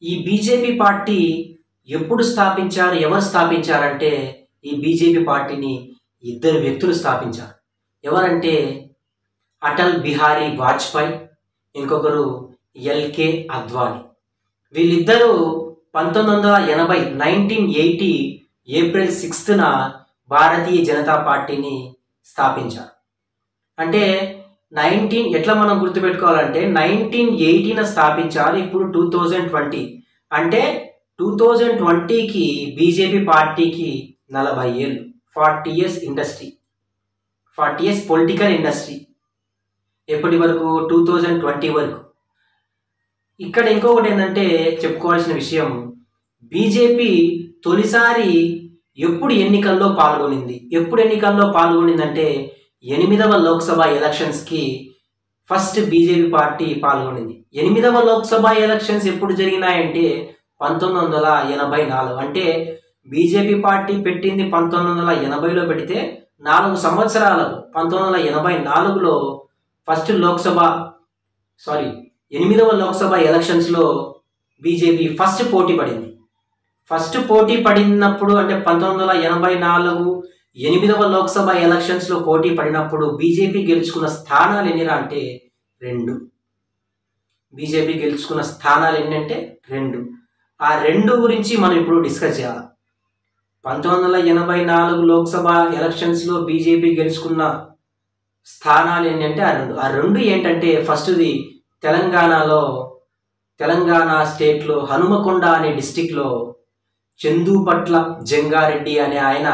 ఈ BJP party ఎప్పుడు స్థాపించారు ఎవరు స్థాపించారంటే ఈ బీజేపీ పార్టీని ఇద్దరు వ్యక్తులు స్థాపించారు ఎవరంటే అటల్ బిహారీ వాజ్పేయి ఇంకొకరు ఎల్కే అద్వానీ వీళ్ళిద్దరూ పంతొమ్మిది వందల ఎనభై నైన్టీన్ ఎయిటీ ఏప్రిల్ సిక్స్త్న భారతీయ జనతా పార్టీని స్థాపించారు అంటే నైన్టీన్ ఎట్లా మనం గుర్తుపెట్టుకోవాలంటే నైన్టీన్ ఎయిటీన స్థాపించారు ఇప్పుడు టూ థౌజండ్ ట్వంటీ అంటే టూ థౌజండ్ ట్వంటీకి బీజేపీ పార్టీకి నలభై ఏళ్ళు forty years industry forty years political industry ఎప్పటి వరకు టూ థౌజండ్ ట్వంటీ వరకు ఇక్కడ ఇంకొకటి ఏంటంటే చెప్పుకోవాల్సిన విషయం బీజేపీ తొలిసారి ఎప్పుడు ఎన్నికల్లో పాల్గొనింది ఎప్పుడు ఎన్నికల్లో పాల్గొనిందంటే ఎనిమిదవ లోక్సభ ఎలక్షన్స్కి ఫస్ట్ బీజేపీ పార్టీ పాల్గొనింది ఎనిమిదవ లోక్సభ ఎలక్షన్స్ ఎప్పుడు జరిగినాయంటే పంతొమ్మిది వందల ఎనభై నాలుగు అంటే బీజేపీ పార్టీ పెట్టింది పంతొమ్మిది వందల ఎనభైలో పెడితే నాలుగు సంవత్సరాలకు పంతొమ్మిది వందల ఎనభై నాలుగులో ఫస్ట్ లోక్సభ సారీ ఎనిమిదవ లోక్సభ ఎలక్షన్స్లో బీజేపీ ఫస్ట్ పోటీ పడింది ఫస్ట్ పోటీ పడినప్పుడు అంటే పంతొమ్మిది వందల ఎనభై నాలుగు ఎనిమిదవ లోక్సభ ఎలక్షన్స్లో పోటీ పడినప్పుడు బీజేపీ గెలుచుకున్న స్థానాలు ఎన్నిరా అంటే రెండు బీజేపీ గెలుచుకున్న స్థానాలు ఎన్నంటే రెండు ఆ రెండు గురించి మనం ఇప్పుడు డిస్కస్ చేయాలి పంతొమ్మిది వందల ఎనభై నాలుగు లోక్సభ ఎలక్షన్స్లో బీజేపీ గెలుచుకున్న స్థానాలు ఏంటంటే ఆ రెండు ఆ రెండు ఏంటంటే ఫస్ట్ది తెలంగాణలో తెలంగాణ స్టేట్లో హనుమకొండ అనే డిస్టిక్లో చందుపట్ల జంగారెడ్డి అనే ఆయన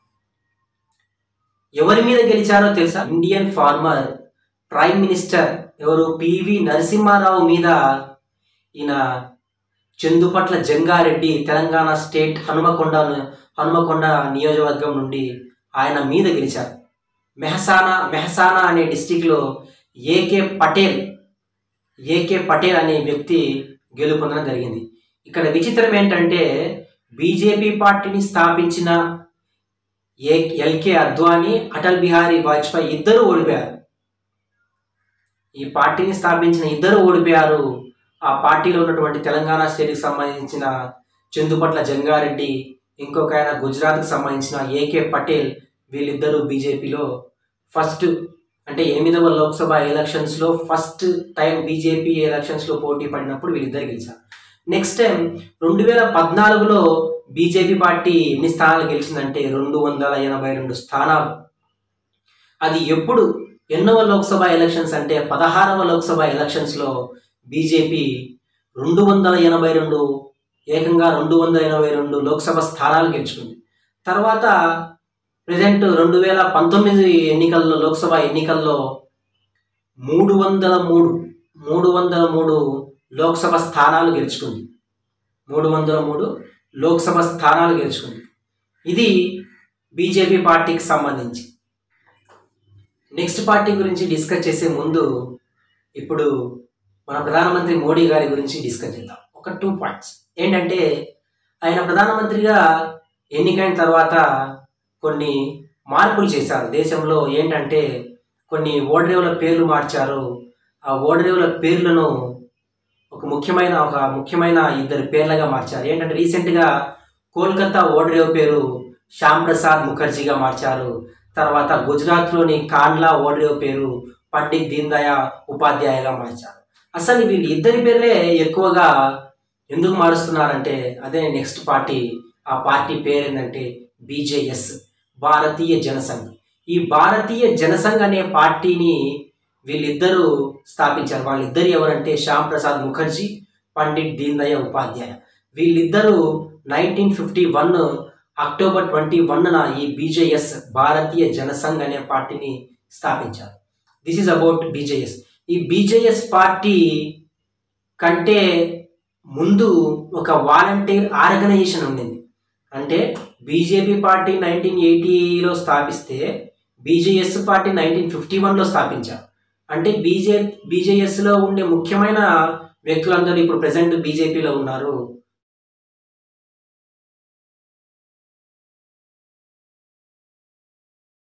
ఎవరి మీద గెలిచారో తెలుసా ఇండియన్ ఫార్మర్ ప్రైమ్ మినిస్టర్ ఎవరు పివి నరసింహారావు మీద ఈయన చందుపట్ల జంగారెడ్డి తెలంగాణ స్టేట్ హనుమకొండ హనుమకొండ నియోజకవర్గం నుండి ఆయన మీద గెలిచారు మెహసానా మెహసానా అనే డిస్టిక్లో ఏకే పటేల్ ఏకే పటేల్ అనే వ్యక్తి గెలుపొందడం జరిగింది ఇక్కడ విచిత్రం ఏంటంటే బీజేపీ పార్టీని స్థాపించిన ఏ ఎల్కే అద్వానీ అటల్ బిహారీ వాజ్పేయి ఇద్దరు ఓడిపోయారు ఈ పార్టీని స్థాపించిన ఇద్దరు ఓడిపోయారు ఆ పార్టీలో ఉన్నటువంటి తెలంగాణ స్టేట్కి సంబంధించిన చందుపట్ల జంగారెడ్డి ఇంకొక ఆయన గుజరాత్కి సంబంధించిన ఏకే పటేల్ వీళ్ళిద్దరూ బీజేపీలో ఫస్ట్ అంటే ఎనిమిదవ లోక్సభ ఎలక్షన్స్లో ఫస్ట్ టైం బీజేపీ ఎలక్షన్స్లో పోటీ పడినప్పుడు వీళ్ళిద్దరు గెలిచారు నెక్స్ట్ టైం రెండు వేల పద్నాలుగులో బీజేపీ పార్టీ ఎన్ని స్థానాలు గెలిచిందంటే రెండు వందల ఎనభై రెండు స్థానాలు అది ఎప్పుడు ఎన్నవ లోక్సభ ఎలక్షన్స్ అంటే పదహారవ లోక్సభ ఎలక్షన్స్లో బీజేపీ రెండు వందల ఎనభై రెండు ఏకంగా రెండు వందల ఎనభై రెండు లోక్సభ స్థానాలు గెలుచుకుంది తర్వాత ప్రజెంట్ రెండు వేల పంతొమ్మిది ఎన్నికల్లో లోక్సభ ఎన్నికల్లో మూడు వందల మూడు మూడు వందల మూడు లోక్సభ స్థానాలు గెలుచుకుంది మూడు వందల మూడు లోక్సభ స్థానాలు గెలుచుకుంది ఇది బీజేపీ పార్టీకి సంబంధించి నెక్స్ట్ పార్టీ గురించి డిస్కస్ చేసే ముందు ఇప్పుడు మన ప్రధానమంత్రి మోడీ గారి గురించి డిస్కస్ చేద్దాం ఒక టూ పాయింట్స్ ఏంటంటే ఆయన ప్రధానమంత్రిగా ఎన్నికైన తర్వాత కొన్ని మార్పులు చేశారు దేశంలో ఏంటంటే కొన్ని ఓడరేవుల పేర్లు మార్చారు ఆ ఓడరేవుల పేర్లను ఒక ముఖ్యమైన ఒక ముఖ్యమైన ఇద్దరు పేర్లుగా మార్చారు ఏంటంటే రీసెంట్గా కోల్కతా ఓడరేవు పేరు శ్యామ్ ప్రసాద్ ముఖర్జీగా మార్చారు తర్వాత గుజరాత్లోని కాండ్లా ఓడరేవు పేరు పండిత్ దీన్ దయా ఉపాధ్యాయగా మార్చారు అసలు వీళ్ళు ఇద్దరి పేర్లే ఎక్కువగా ఎందుకు మారుస్తున్నారంటే అదే నెక్స్ట్ పార్టీ ఆ పార్టీ పేరు ఏంటంటే బీజేఎస్ భారతీయ జనసంఘ్ ఈ భారతీయ జనసంఘ్ అనే పార్టీని వీళ్ళిద్దరూ స్థాపించారు వాళ్ళిద్దరు ఎవరంటే శ్యామ్ ప్రసాద్ ముఖర్జీ పండిట్ దీన్ దయా ఉపాధ్యాయ వీళ్ళిద్దరూ nineteen fifty one October twenty వన్న ఈ బీజేఎస్ భారతీయ జనసంఘ్ అనే పార్టీని స్థాపించారు దిస్ ఈజ్ అబౌట్ బీజేఎస్ ఈ బీజేఎస్ పార్టీ కంటే ముందు ఒక వాలంటీర్ ఆర్గనైజేషన్ ఉండింది అంటే బీజేపీ పార్టీ నైన్టీన్ ఎయిటీలో స్థాపిస్తే బీజేఎస్ పార్టీ నైన్టీన్ ఫిఫ్టీ వన్లో స్థాపించారు అంటే బీజే బీజేఎస్లో ఉండే ముఖ్యమైన వ్యక్తులందరూ ఇప్పుడు ప్రజెంట్ బీజేపీలో ఉన్నారు